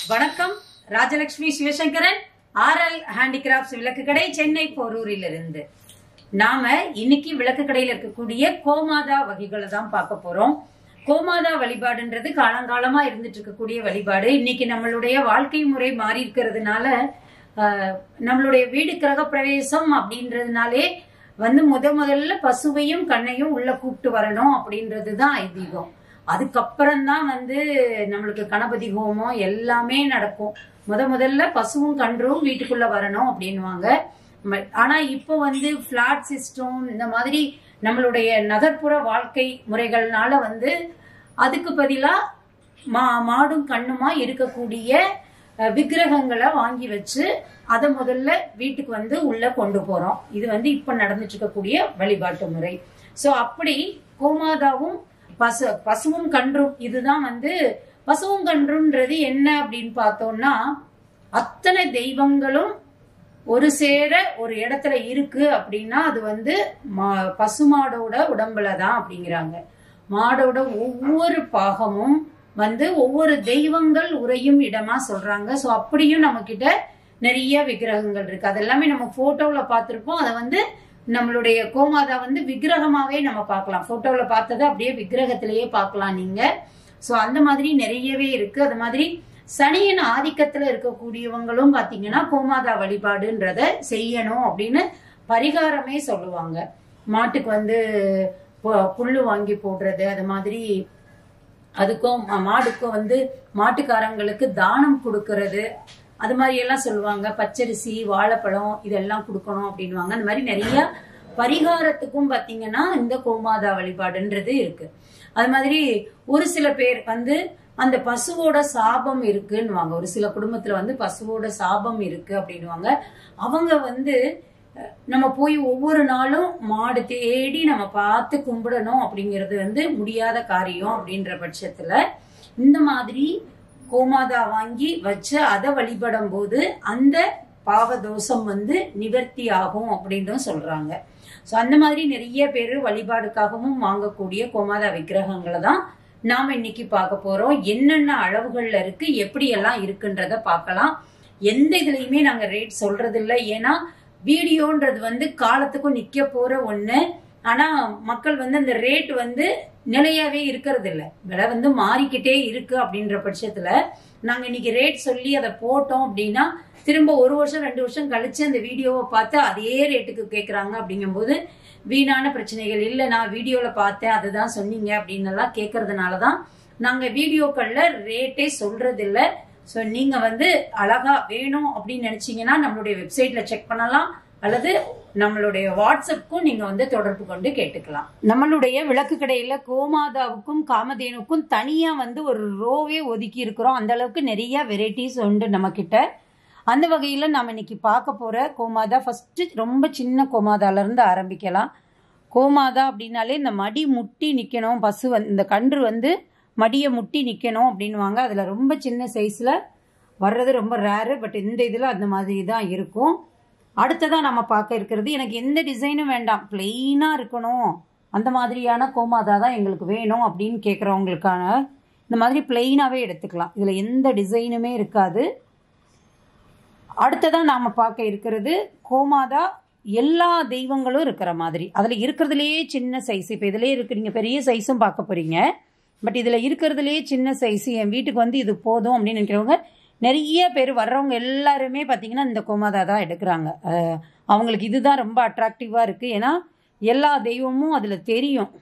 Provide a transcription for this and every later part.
வணக்கம் Rajalakshmi Sivasankaran RL handicrafts விளக்கு கடை சென்னை போரூரில் இருந்து நாம இன்னைக்கு விளக்கு கடையில இருக்கக்கூடிய கோமாதா வகைகளை தான் பார்க்க போறோம் கோமாதா வழிபாடுன்றது காலங்காலமா இருந்துட்டு இருக்கக்கூடிய வழிபாடு இன்னைக்கு நம்மளுடைய வாழ்க்கை முறை மாறி இருக்கிறதுனால ஆஹ், நம்மளுடைய வீடு கிரக பிரவேசம் அப்படின்றதுனாலே வந்து முத முதல்ல பசுவையும் கண்ணையும் உள்ள கூப்பிட்டு வரணும் அப்படின்றது தான் ஐதீகம் அதுக்கப்புறம் தான் வந்து நம்மளுக்கு கணபதி ஹோமம் எல்லாமே நடக்கும் முத முதல்ல பசுவும் கன்றும் வீட்டுக்குள்ள வரணும் அப்படின்னுவாங்க ம- ஆனா இப்போ வந்து பிளாட் சிஸ்டம் இந்த மாதிரி நம்மளுடைய நகர்ப்புற வாழ்க்கை முறைகள்னால வந்து அதுக்கு பதிலா மா மாடும் கண்ணுமா இருக்கக்கூடிய அஹ், விக்கிரகங்களை வாங்கி வச்சு அதை முதல்ல வீட்டுக்கு வந்து உள்ள கொண்டு போறோம் இது வந்து இப்ப நடந்துட்டு இருக்கக்கூடிய வழிபாட்டு முறை சோ அப்படி கோமாதாவும் பசு பசுவும் கன்றும் இதுதான் வந்து பசுவும் கன்றுன்றது என்ன அப்படின்னு பார்த்தோம்னா அத்தனை தெய்வங்களும் ஒரு சேர ஒரு இடத்துல இருக்கு அப்படின்னா அது வந்து மா- பசுமாடோட உடம்புல தான் அப்படிங்கிறாங்க மாடோட ஒவ்வொரு பாகமும் வந்து ஒவ்வொரு தெய்வங்கள் உறையும் இடமா சொல்றாங்க சோ அப்படியும் நம்ம கிட்ட நிறைய விக்கிரகங்கள் இருக்கு அது எல்லாமே நம்ம போட்டோல பார்த்திருப்போம் அதை வந்து நம்மளுடைய கோமாதா வந்து விக்கிரகமாவே நம்ம பார்க்கலாம் போட்டோல பார்த்ததை அப்படியே விக்கிரகத்திலேயே பார்க்கலாம் நீங்க சோ அந்த மாதிரி நிறையவே இருக்கு அது மாதிரி சனியின் ஆதிக்கத்துல இருக்கக்கூடியவங்களும் பாத்தீங்கன்னா கோமாதா வழிபாடுன்றத செய்யணும் அப்படின்னு பரிகாரமே சொல்லுவாங்க மாட்டுக்கு வந்து பு- புல்லு வாங்கி போடுறது அது மாதிரி அதுக்கும் மா- மாடுக்கும் வந்து மாட்டுக்காரங்களுக்கு தானம் கொடுக்கறது அது மாதிரி எல்லாம் சொல்லுவாங்க பச்சரிசி வாழைப்பழம் இதெல்லாம் கொடுக்கணும் அப்படின்வாங்க அந்த மாதிரி நிறைய பரிகாரத்துக்கும் பாத்தீங்கன்னா இந்த கோமாதா வழிபாடுன்றது இருக்கு அது மாதிரி ஒரு சில பேர் வந்து அந்த பசுவோட சாபம் இருக்குன்னுவாங்க ஒரு சில குடும்பத்துல வந்து பசுவோட சாபம் இருக்கு அப்படின்னுவாங்க அவங்க வந்து அஹ், நம்ம போய் ஒவ்வொரு நாளும் மாடு தேடி நம்ம பார்த்து கும்பிடணும் அப்படிங்கிறது வந்து முடியாத காரியம் அப்படின்ற பட்சத்துல இந்த மாதிரி கோமாதா வாங்கி வச்சு அதை வழிபடும் போது அந்த பாவதோஷம் வந்து நிவர்த்தி ஆகும் அப்படின்னும் சொல்றாங்க சோ அந்த மாதிரி நிறைய பேர் வழிபாடுக்காகவும் வாங்கக்கூடிய கோமாதா விக்கிரகங்களை தான் நாம இன்னைக்கு பார்க்க போறோம் என்னென்ன அளவுகள்ல இருக்கு எப்படி எல்லாம் இருக்குன்றத பார்க்கலாம் எந்த இதுலயுமே நாங்க ரேட் சொல்றது இல்ல ஏன்னா வீடியோன்றது வந்து காலத்துக்கும் நிக்க போற ஒண்ணு ஆனா மக்கள் வந்து அந்த ரேட் வந்து நிலையாவே இருக்கிறது இல்ல விலை வந்து மாறிக்கிட்டே இருக்கு அப்படின்ற பட்சத்துல நாங்க இன்னைக்கு ரேட் சொல்லி அதை போட்டோம் அப்படின்னா திரும்ப ஒரு வருஷம் ரெண்டு வருஷம் கழிச்சு அந்த வீடியோவை பார்த்து அதே ரேட்டுக்கு கேக்குறாங்க அப்படிங்கும்போது வீணான பிரச்சனைகள் இல்ல நான் வீடியோல பார்த்தேன் அதுதான் சொன்னீங்க அப்படின்னு எல்லாம் கேட்கறதுனாலதான் நாங்க வீடியோக்கள்ல ரேட்டே சொல்றது இல்ல சோ நீங்க வந்து அழகா வேணும் அப்படின்னு நினைச்சீங்கன்னா நம்மளுடைய வெப்சைட்ல செக் பண்ணலாம் அல்லது நம்மளுடைய வாட்ஸ்அப்புக்கும் நீங்க வந்து தொடர்பு கொண்டு கேட்டுக்கலாம் நம்மளுடைய விளக்கு கடையில கோமாதாவுக்கும் காமதேனுக்கும் தனியா வந்து ஒரு ரோவே ஒதுக்கி இருக்கிறோம் அந்த அளவுக்கு நிறைய வெரைட்டிஸ் உண்டு நம்ம கிட்ட அந்த வகையில நாம இன்னைக்கு பார்க்க போற கோமாதா ஃபர்ஸ்ட் ரொம்ப சின்ன கோமாதால இருந்து ஆரம்பிக்கலாம் கோமாதா அப்படின்னாலே இந்த மடி முட்டி நிக்கணும் பசு வந்து இந்த கன்று வந்து மடியை முட்டி நிக்கணும் அப்படின்னுவாங்க அதுல ரொம்ப சின்ன சைஸ்ல வர்றது ரொம்ப ரேரு பட் இந்த இதுல அந்த மாதிரி தான் இருக்கும் அடுத்ததா நம்ம பார்க்க இருக்கிறது எனக்கு எந்த டிசைனும் வேண்டாம் பிளெயினா இருக்கணும் அந்த மாதிரியான கோமாதா தான் எங்களுக்கு வேணும் அப்படின்னு கேட்குறவங்களுக்கான இந்த மாதிரி பிளெயினாவே எடுத்துக்கலாம் இதுல எந்த டிசைனுமே இருக்காது அடுத்ததா நாம பார்க்க இருக்கிறது கோமாதா எல்லா தெய்வங்களும் இருக்கிற மாதிரி அதுல இருக்கிறதுலயே சின்ன சைஸ் இப்ப இதுலயே இருக்கு நீங்க பெரிய சைஸும் பார்க்க போறீங்க பட் இதுல இருக்கிறதுலயே சின்ன சைஸ் என் வீட்டுக்கு வந்து இது போதும் அப்படின்னு நினைக்கிறவங்க நிறைய பேர் வர்றவங்க எல்லாருமே பாத்தீங்கன்னா இந்த கோமாதா தான் எடுக்கிறாங்க அஹ் அவங்களுக்கு இதுதான் ரொம்ப அட்ராக்டிவா இருக்கு ஏன்னா எல்லா தெய்வமும் அதுல தெரியும்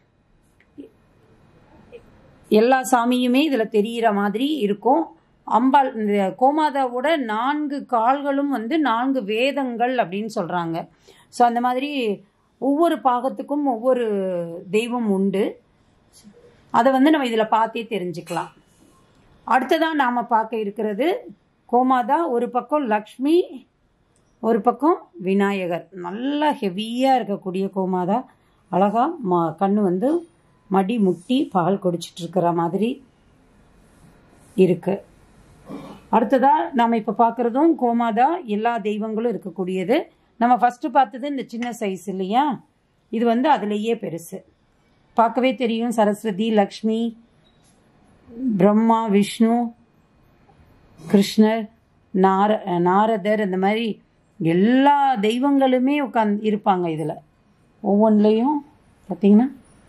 எல்லா சாமியுமே இதுல தெரியிற மாதிரி இருக்கும் அம்பாள் இந்த கோமாதாவோட நான்கு கால்களும் வந்து நான்கு வேதங்கள் அப்படின்னு சொல்றாங்க ஸோ அந்த மாதிரி ஒவ்வொரு பாகத்துக்கும் ஒவ்வொரு தெய்வம் உண்டு அதை வந்து நம்ம இதில் பார்த்தே தெரிஞ்சுக்கலாம் அடுத்ததான் நாம் பார்க்க இருக்கிறது கோமாதா ஒரு பக்கம் லக்ஷ்மி ஒரு பக்கம் விநாயகர் நல்லா ஹெவியாக இருக்கக்கூடிய கோமாதா அழகா மா கண்ணு வந்து மடி முட்டி பால் குடிச்சிட்டு இருக்கிற மாதிரி இருக்கு அடுத்ததா நாம இப்ப பார்க்கறதும் கோமாதா எல்லா தெய்வங்களும் இருக்கக்கூடியது நம்ம ஃபர்ஸ்ட் பார்த்தது இந்த சின்ன சைஸ் இல்லையா இது வந்து அதுலேயே பெருசு பார்க்கவே தெரியும் சரஸ்வதி லக்ஷ்மி பிரம்மா விஷ்ணு கிருஷ்ணர் நார நாரதர் இந்த மாதிரி எல்லா தெய்வங்களுமே உட்காந்து இருப்பாங்க இதில் ஒவ்வொன்றுலேயும் பார்த்தீங்கன்னா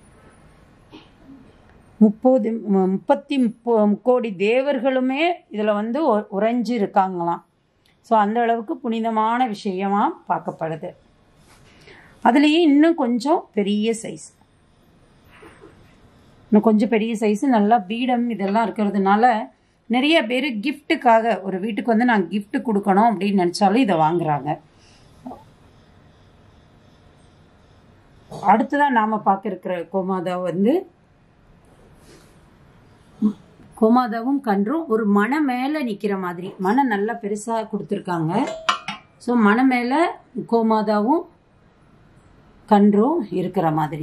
முப்பது மு- முப்பத்தி முப்போ முக்கோடி தேவர்களுமே இதில் வந்து உ- உறைஞ்சு இருக்காங்களாம் ஸோ அந்த அளவுக்கு புனிதமான விஷயமா பார்க்கப்படுது அதுலேயே இன்னும் கொஞ்சம் பெரிய சைஸ் இன்னும் கொஞ்சம் பெரிய சைஸ் நல்லா பீடம் இதெல்லாம் இருக்கிறதுனால நிறைய பேர் கிஃப்ட்டுக்காக ஒரு வீட்டுக்கு வந்து நான் gift கொடுக்கணும் அப்படின்னு நினச்சாலும் இதை வாங்குறாங்க அடுத்ததான் நாம பார்க்க இருக்கிற கோமாதா வந்து கோமாதாவும் கன்றும் ஒரு மனை மேலே நிற்கிற மாதிரி மனை நல்லா பெருசாக கொடுத்துருக்காங்க ஸோ மனை மேலே கோமாதாவும் கன்றும் இருக்கிற மாதிரி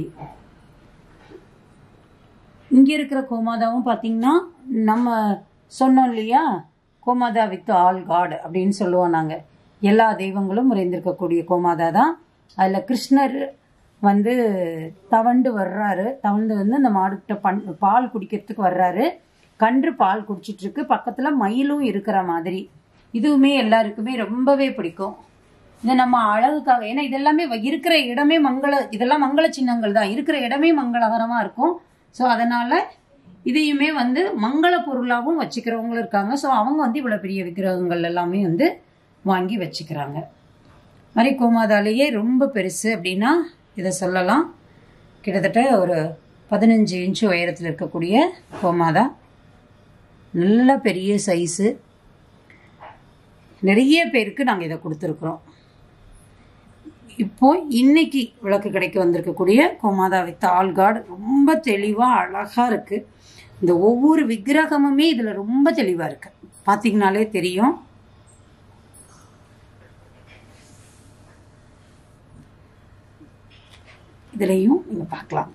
இங்கே இருக்கிற கோமாதாவும் பார்த்தீங்கன்னா நம்ம சொன்னோம் இல்லையா கோமாதா வித் ஆல் காட் அப்படின்னு சொல்லுவோம் நாங்கள் எல்லா தெய்வங்களும் நிறைந்திருக்கக்கூடிய கோமாதா தான் அதில் கிருஷ்ணர் வந்து தவண்டு வர்றாரு தவண்டு வந்து அந்த மாடுகிட்ட பண் பால் குடிக்கிறதுக்கு வர்றாரு கன்று பால் குடிச்சிட்டு இருக்கு பக்கத்தில் மயிலும் இருக்கிற மாதிரி இதுவுமே எல்லாருக்குமே ரொம்பவே பிடிக்கும் இது நம்ம அழகுக்காக ஏன்னா இதெல்லாமே வ- இருக்கிற இடமே மங்கள இதெல்லாம் மங்கள சின்னங்கள் தான் இருக்கிற இடமே மங்களகரமாக இருக்கும் ஸோ அதனால இதையுமே வந்து மங்கள பொருளாகவும் வச்சுக்கிறவங்களும் இருக்காங்க ஸோ அவங்க வந்து இவ்வளோ பெரிய விக்கிரகங்கள் எல்லாமே வந்து வாங்கி வச்சுக்கிறாங்க மாதிரி கோமாதாலேயே ரொம்ப பெருசு அப்படின்னா இதை சொல்லலாம் கிட்டத்தட்ட ஒரு பதினஞ்சு இன்ச்சு உயரத்தில் இருக்கக்கூடிய கோமாதா நல்ல பெரிய சைஸு நிறைய பேருக்கு நாங்கள் இதை கொடுத்துருக்குறோம் இப்போ இன்னைக்கு விளக்கு கடைக்கு வந்திருக்கக்கூடிய கோமாதா வித் ஆல்காட் ரொம்ப தெளிவாக அழகாக இருக்குது இந்த ஒவ்வொரு விக்கிரகமுமே இதில் ரொம்ப தெளிவாக இருக்கு பார்த்தீங்கனாலே தெரியும் இதுலேயும் நீங்கள் பார்க்கலாம்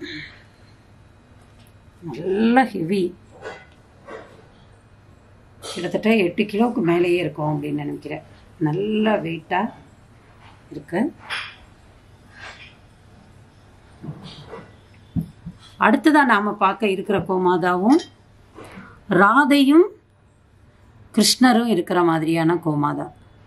நல்ல ஹெவி கிட்டத்தட்ட எட்டு கிலோவுக்கு மேலேயே இருக்கும் அப்படின்னு நினைக்கிறேன் நல்ல வெயிட்டாக இருக்கு அடுத்ததாக நாம் பார்க்க இருக்கிற கோமாதாவும் ராதையும் கிருஷ்ணரும் இருக்கிற மாதிரியான கோமாதா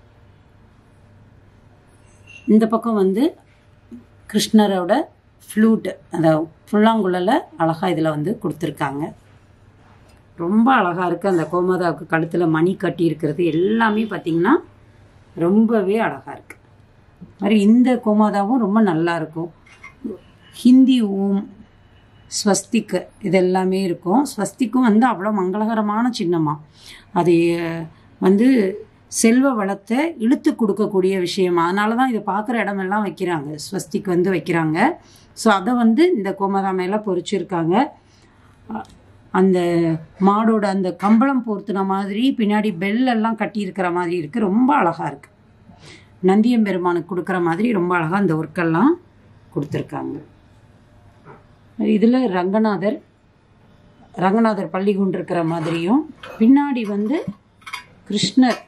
இந்த பக்கம் வந்து கிருஷ்ணரோட ஃப்ளூட் அந்த புல்லாங்குழலை அழகாக இதில் வந்து கொடுத்துருக்காங்க ரொம்ப அழகாக இருக்குது அந்த கோமாதாவுக்கு கழுத்தில் மணி கட்டி இருக்கிறது எல்லாமே பார்த்திங்கன்னா ரொம்பவே அழகாக இருக்குது மாதிரி இந்த கோமாதாவும் ரொம்ப நல்லா இருக்கும் ஹிந்தி ஊம் ஸ்வஸ்திக்கு இது எல்லாமே இருக்கும் ஸ்வஸ்திக்கும் வந்து அவ்வளோ மங்களகரமான சின்னமா அது அஹ், வந்து செல்வ வளத்தை இழுத்து கொடுக்கக்கூடிய விஷயம் அதனால தான் இதை பார்க்குற இடமெல்லாம் வைக்கிறாங்க ஸ்வஸ்திக் வந்து வைக்கிறாங்க ஸோ அதை வந்து இந்த கோமதா மேலே பொறிச்சிருக்காங்க அ- அந்த மாடோட அந்த கம்பளம் போர்த்துன மாதிரி பின்னாடி பெல் எல்லாம் கட்டியிருக்கிற மாதிரி இருக்குது ரொம்ப அழகாக இருக்குது நந்தியம்பெருமானுக்கு கொடுக்குற மாதிரி ரொம்ப அழகாக அந்த ஒர்க்கெல்லாம் கொடுத்துருக்காங்க இதில் ரங்கநாதர் ரங்கநாதர் பள்ளி கொண்டிருக்கிற மாதிரியும் பின்னாடி வந்து கிருஷ்ணர்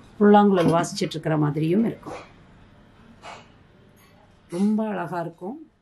புல்லாங்குழல் வாசிச்சிட்டு இருக்கிற மாதிரியும் இருக்கும் ரொம்ப அழகாக இருக்கும்